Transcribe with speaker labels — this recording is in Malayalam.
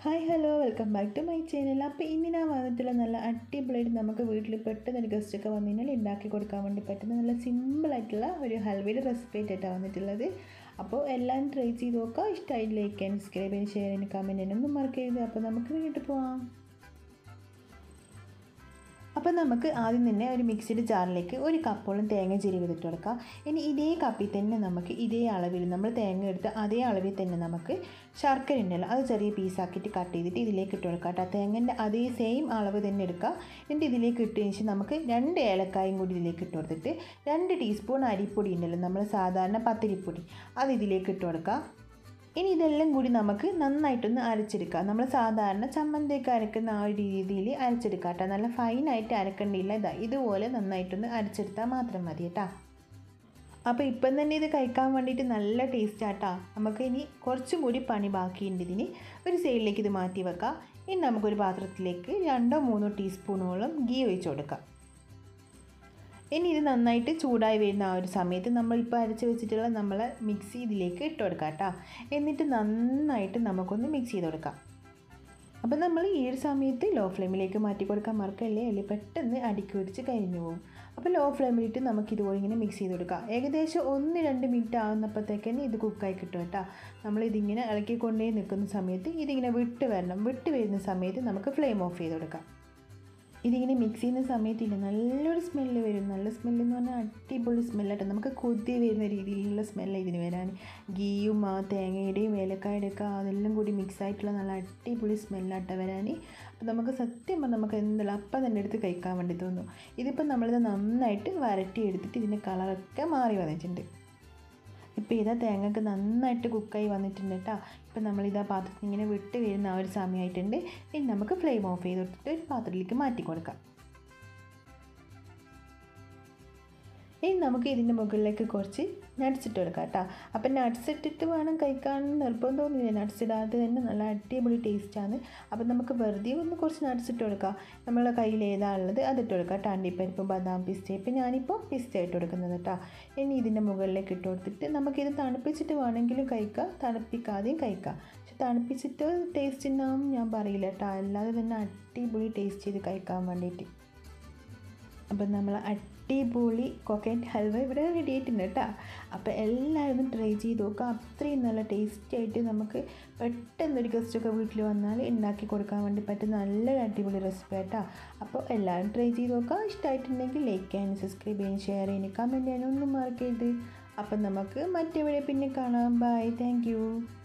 Speaker 1: hi hello welcome back to my channel അപ്പോൾ ഇന്ന് ഞാൻ വന്നിട്ടുള്ള നല്ല അടിപൊളിയായിട്ട് നമുക്ക് വീട്ടിൽ പെട്ടെന്ന് ഒരു ഗസ്റ്റൊക്കെ വന്നു കഴിഞ്ഞാൽ ഉണ്ടാക്കി കൊടുക്കാൻ വേണ്ടി പറ്റുന്ന നല്ല സിമ്പിളായിട്ടുള്ള ഒരു ഹൽവയുടെ റെസിപ്പി ആയിട്ടാണ് വന്നിട്ടുള്ളത് അപ്പോൾ എല്ലാം ട്രൈ ചെയ്ത് നോക്കുക ഇഷ്ടമായി ലൈക്ക് ആൻഡ് സബ്സ്ക്രൈബ് ചെയ്യാൻ ഷെയർ ചെയ്യാൻ കമൻറ്റ് ചെയ്യാനൊന്നും മറക്കരുത് അപ്പോൾ നമുക്ക് വീട്ടിൽ പോവാം അപ്പോൾ നമുക്ക് ആദ്യം തന്നെ ഒരു മിക്സിഡ് ജാറിലേക്ക് ഒരു കപ്പോളം തേങ്ങ ചിരുവിതിട്ട് കൊടുക്കാം ഇനി ഇതേ കപ്പിൽ തന്നെ നമുക്ക് ഇതേ അളവിൽ നമ്മൾ തേങ്ങ എടുത്ത് അതേ അളവിൽ തന്നെ നമുക്ക് ശർക്കര ഉണ്ടല്ലോ അത് ചെറിയ പീസാക്കിയിട്ട് കട്ട് ചെയ്തിട്ട് ഇതിലേക്ക് ഇട്ട് കൊടുക്കാം കേട്ടോ തേങ്ങൻ്റെ അതേ സെയിം അളവ് തന്നെ എടുക്കുക എന്നിട്ട് ഇതിലേക്ക് ഇട്ടതിന് ശേഷം നമുക്ക് രണ്ട് ഏലക്കായും കൂടി ഇതിലേക്ക് ഇട്ട് കൊടുത്തിട്ട് രണ്ട് ടീസ്പൂൺ അരിപ്പൊടി ഉണ്ടല്ലോ നമ്മൾ സാധാരണ പത്തിരിപ്പൊടി അത് ഇതിലേക്ക് ഇട്ട് കൊടുക്കുക ഇനി ഇതെല്ലാം കൂടി നമുക്ക് നന്നായിട്ടൊന്ന് അരച്ചെടുക്കാം നമ്മൾ സാധാരണ ചമ്മന്തിയൊക്കെ അരക്കുന്ന ആ ഒരു രീതിയിൽ അരച്ചെടുക്കാം കേട്ടോ നല്ല ഫൈനായിട്ട് അരക്കേണ്ടിയില്ല ഇതാ ഇതുപോലെ നന്നായിട്ടൊന്ന് അരച്ചെടുത്താൽ മാത്രം മതി കേട്ടോ അപ്പോൾ ഇപ്പം തന്നെ ഇത് കഴിക്കാൻ വേണ്ടിയിട്ട് നല്ല ടേസ്റ്റ് ആട്ടാ നമുക്ക് ഇനി കുറച്ചും കൂടി പണി ബാക്കിയുണ്ട് ഇതിന് ഒരു സൈഡിലേക്ക് ഇത് മാറ്റി വെക്കാം ഇനി നമുക്കൊരു പാത്രത്തിലേക്ക് രണ്ടോ മൂന്നോ ടീസ്പൂണോളം ഗീ ഒഴിച്ച് കൊടുക്കാം ഇനി ഇത് നന്നായിട്ട് ചൂടായി വരുന്ന ആ ഒരു സമയത്ത് നമ്മളിപ്പോൾ അരച്ച് വെച്ചിട്ടുള്ള നമ്മൾ മിക്സി ഇതിലേക്ക് ഇട്ട് കൊടുക്കാം കേട്ടോ എന്നിട്ട് നന്നായിട്ട് നമുക്കൊന്ന് മിക്സ് ചെയ്ത് കൊടുക്കാം അപ്പോൾ നമ്മൾ ഈ ഒരു സമയത്ത് ലോ ഫ്ലെയിമിലേക്ക് മാറ്റി കൊടുക്കാൻ മറക്കല്ലേ അല്ലെങ്കിൽ പെട്ടെന്ന് അടിക്ക് പിടിച്ച് കരിഞ്ഞു പോകും അപ്പോൾ ലോ ഫ്ലെയിമിലിട്ട് നമുക്ക് ഇതുപോലെ ഇങ്ങനെ മിക്സ് ചെയ്ത് കൊടുക്കാം ഏകദേശം ഒന്ന് രണ്ട് മിനിറ്റ് ആകുന്നപ്പോഴത്തേക്കന്നെ ഇത് കുക്കായി കിട്ടും കേട്ടോ നമ്മളിതിങ്ങനെ ഇളക്കിക്കൊണ്ടേ നിൽക്കുന്ന സമയത്ത് ഇതിങ്ങനെ വിട്ട് വരണം വിട്ട് വരുന്ന സമയത്ത് നമുക്ക് ഫ്ലെയിം ഓഫ് ചെയ്ത് കൊടുക്കാം ഇതിങ്ങനെ മിക്സ് ചെയ്യുന്ന സമയത്തില്ല നല്ലൊരു സ്മെല്ല് വരും നല്ല സ്മെല്ല് എന്ന് പറഞ്ഞാൽ അടിപൊളി സ്മെല്ലായിട്ട് നമുക്ക് കൊതി വരുന്ന രീതിയിലുള്ള സ്മെല്ല് ഇതിന് വരാൻ ഗീയും ആ തേങ്ങയുടെയും ഏലക്കായുടെ ഒക്കെ അതെല്ലാം കൂടി മിക്സ് ആയിട്ടുള്ള നല്ല അടിപൊളി സ്മെല്ലായിട്ട് വരാൻ അപ്പോൾ നമുക്ക് സത്യം പറഞ്ഞാൽ നമുക്ക് എന്തെല്ലാം അപ്പം തന്നെ എടുത്ത് കഴിക്കാൻ വേണ്ടി തോന്നും ഇതിപ്പോൾ നമ്മളിത് നന്നായിട്ട് വരട്ടി എടുത്തിട്ട് ഇതിൻ്റെ കളറൊക്കെ മാറി വന്നിട്ടുണ്ട് ഇപ്പോൾ ഇതാ തേങ്ങക്ക് നന്നായിട്ട് കുക്കായി വന്നിട്ടുണ്ട് കേട്ടോ ഇപ്പം നമ്മളിതാ പാത്രത്തിൽ ഇങ്ങനെ വിട്ട് വരുന്ന ആ ഒരു സമയമായിട്ടുണ്ട് ഇനി നമുക്ക് ഫ്ലെയിം ഓഫ് ചെയ്ത് കൊടുത്തിട്ട് ഒരു പാത്രത്തിലേക്ക് മാറ്റി കൊടുക്കാം ഇനി നമുക്ക് ഇതിൻ്റെ മുകളിലേക്ക് കുറച്ച് നട്ട്സ് ഇട്ട് കൊടുക്കാം കേട്ടോ അപ്പം നട്ട്സ് ഇട്ടിട്ട് വേണം കഴിക്കാൻ നിർബന്ധമൊന്നുമില്ല നട്ട്സ് ഇടാതെ തന്നെ നല്ല അടിപൊളി ടേസ്റ്റാണ് അപ്പം നമുക്ക് വെറുതെ ഒന്ന് കുറച്ച് നട്ട്സ് ഇട്ട് കൊടുക്കാം നമ്മളെ കയ്യിൽ ഏതാ ഉള്ളത് അത് ഇട്ട് കൊടുക്കാം കേട്ടോ അണ്ടിപ്പരിപ്പ് ബദാം പിസ്ത ഇപ്പം ഞാനിപ്പോൾ പിസ്ത ഇട്ട് കൊടുക്കുന്നത് കേട്ടോ ഇനി ഇതിൻ്റെ മുകളിലേക്ക് ഇട്ട് കൊടുത്തിട്ട് നമുക്കിത് തണുപ്പിച്ചിട്ട് വേണമെങ്കിലും കഴിക്കാം തണുപ്പിക്കാതെയും കഴിക്കാം പക്ഷെ തണുപ്പിച്ചിട്ട് ടേസ്റ്റ് ഉണ്ടാവും ഞാൻ പറയില്ല കേട്ടോ അല്ലാതെ തന്നെ അടിപൊളി ടേസ്റ്റ് ചെയ്ത് കഴിക്കാൻ വേണ്ടിയിട്ട് അപ്പം നമ്മൾ അടിപൊളി കോക്കനട്ട് ഹൽവ ഇവിടെ റെഡി ആയിട്ടുണ്ട് കേട്ടോ അപ്പോൾ എല്ലാവരും ട്രൈ ചെയ്ത് നോക്കുക അത്രയും നല്ല ടേസ്റ്റി ആയിട്ട് നമുക്ക് പെട്ടെന്ന് ഒരു ഗസ്റ്റൊക്കെ വീട്ടിൽ വന്നാൽ ഉണ്ടാക്കി കൊടുക്കാൻ വേണ്ടി പറ്റുന്ന നല്ലൊരു അടിപൊളി റെസിപ്പി കേട്ടോ അപ്പോൾ എല്ലാവരും ട്രൈ ചെയ്ത് നോക്കുക ഇഷ്ടമായിട്ടുണ്ടെങ്കിൽ ലൈക്ക് ചെയ്യാനും സബ്സ്ക്രൈബ് ചെയ്യാനും ഷെയർ ചെയ്യാനും കമൻറ്റ് ചെയ്യാനും ഒന്നും മറക്കരുത് അപ്പം നമുക്ക് മറ്റെവിടെ പിന്നെ കാണാം ബൈ താങ്ക്